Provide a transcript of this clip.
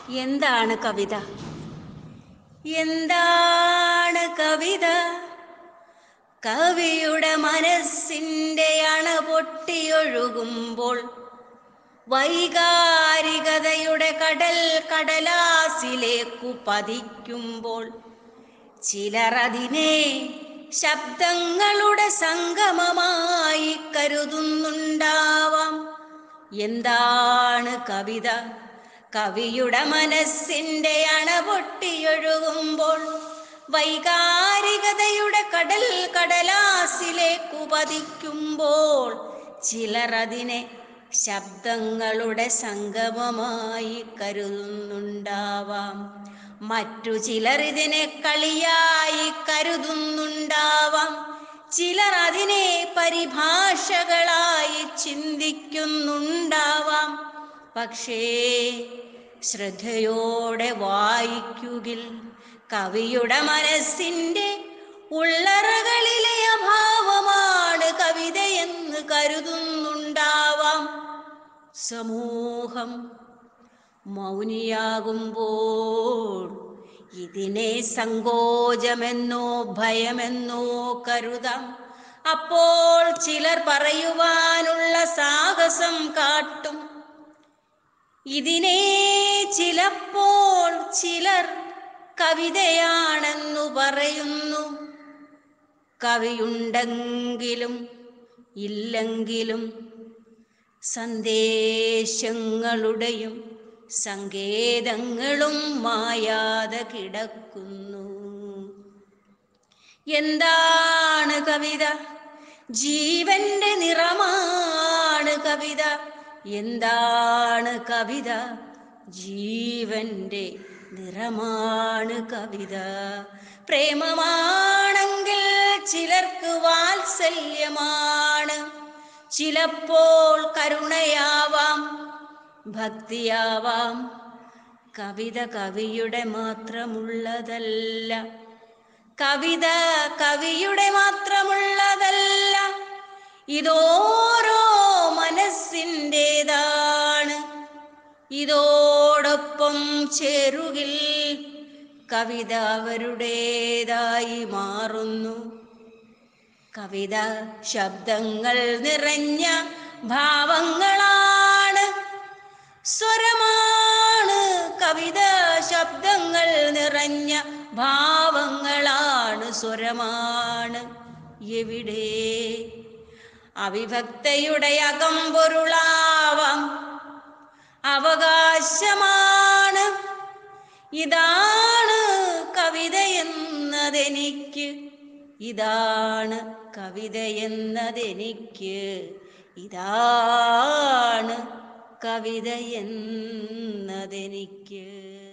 എന്താണ് കവിത എന്താണ് കവിത കവിയുടെ മനസ്സിൻ്റെ അണ പൊട്ടിയൊഴുകുമ്പോൾ വൈകാരികതയുടെ കടൽ കടലാസിലേക്കു പതിക്കുമ്പോൾ ചിലർ അതിനെ ശബ്ദങ്ങളുടെ സംഗമമായി കരുതുന്നുണ്ടാവാം എന്താണ് കവിത കവിയുടെ മനസ്സിൻ്റെ അണ പൊട്ടിയൊഴുകുമ്പോൾ വൈകാരികതയുടെ കടൽ കടലാസിലേക്കു പതിക്കുമ്പോൾ ചിലർ അതിനെ ശബ്ദങ്ങളുടെ സംഗമമായി കരുതുന്നുണ്ടാവാം മറ്റു ചിലർ ഇതിനെ കളിയായി കരുതുന്നുണ്ടാവാം ചിലർ അതിനെ പരിഭാഷകളായി ചിന്തിക്കുന്നുണ്ടാവാം പക്ഷേ ശ്രദ്ധയോടെ വായിക്കുകിൽ കവിയുടെ മനസ്സിൻ്റെ ഉള്ളറകളിലെ അഭാവമാണ് കവിതയെന്ന് കരുതുന്നുണ്ടാവാം സമൂഹം മൗനിയാകുമ്പോൾ ഇതിനെ സങ്കോചമെന്നോ ഭയമെന്നോ കരുതാം അപ്പോൾ ചിലർ പറയുവാനുള്ള സാഹസം കാട്ടും ഇതിനെ ചിലപ്പോൾ ചിലർ കവിതയാണെന്നു പറയുന്നു കവിയുണ്ടെങ്കിലും ഇല്ലെങ്കിലും സന്ദേശങ്ങളുടെയും സങ്കേതങ്ങളും മായാതെ കിടക്കുന്നു എന്താണ് കവിത ജീവന്റെ നിറമാണ് കവിത എന്താണ് കവിത ജീവന്റെ നിറമാണ് കവിത പ്രേമമാണെങ്കിൽ ചിലർക്ക് വാത്സല്യമാണ് ചിലപ്പോൾ കരുണയാവാം ഭക്തിയാവാം കവിത കവിയുടെ മാത്രമുള്ളതല്ല കവിത കവിയുടെ മാത്രമുള്ളതല്ല ഇതോരോ മനസ്സിൻ്റെതാണ് ഇതോടൊപ്പം ചേരുകിൽ കവിത അവരുടേതായി മാറുന്നു കവിത ശബ്ദങ്ങൾ നിറഞ്ഞ ഭാവങ്ങളാണ് സ്വരമാണ് കവിത ശബ്ദങ്ങൾ നിറഞ്ഞ ഭാവങ്ങളാണ് സ്വരമാണ് എവിടെ അവിഭക്തയുടെ അകമ്പൊരുളാവാം അവകാശമാണ് ഇതാണ് കവിത എന്നതെനിക്ക് ഇതാണ് കവിത എന്നതെനിക്ക് ഇതാണ് കവിത എന്നതെനിക്ക്